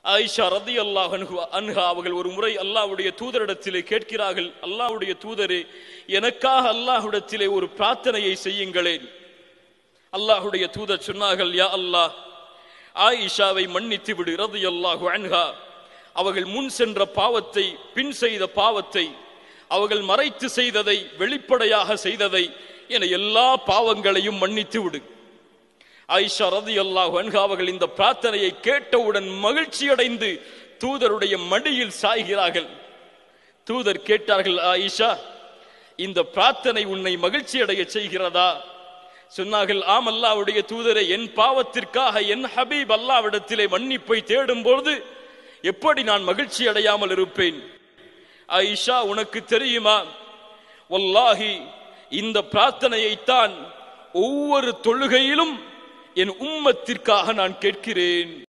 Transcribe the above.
ஆயிஷா ரதி அல்லாஹ் அன்ஹா அவர்கள் ஒரு முறை அல்லாஹ்வுடைய தூதரிடத்திலே கேட்கிறார்கள் அல்லாஹ்வுடைய தூதரே எனக்காக அல்லாஹ்விடத்திலே ஒரு பிரார்த்தனையை செய்யுங்களேன் அல்லாஹ்வுடைய தூதர் சொன்னார்கள் யா அல்லாஹ் ஆயிஷாவை மன்னித்து விடு ரதி அல்லாஹு அன்ஹா அவர்கள் முன் சென்ற பாவத்தை பின் செய்த பாவத்தை அவர்கள் மறைத்து செய்ததை வெளிப்படையாக செய்ததை என எல்லா பாவங்களையும் மன்னித்து விடு ஆயிஷா ரதி அல்லாஹ் அவர்கள் இந்த பிரார்த்தனையை கேட்டவுடன் மகிழ்ச்சி அடைந்து தூதருடைய மடியில் சாய்கிறார்கள் தூதர் கேட்டார்கள் ஆயிஷா இந்த பிரார்த்தனை உன்னை மகிழ்ச்சி அடைய செய்கிறதா சொன்னார்கள் ஆம் அல்லாவுடைய தூதரை என் பாவத்திற்காக என் ஹபீப் அல்லாவிடத்திலே மன்னிப்பை தேடும் பொழுது எப்படி நான் மகிழ்ச்சி அடையாமல் இருப்பேன் ஆயிஷா உனக்கு தெரியுமா வல்லாஹி இந்த பிரார்த்தனையைத்தான் ஒவ்வொரு தொழுகையிலும் என் உம்மத்திற்காக நான் கேட்கிறேன்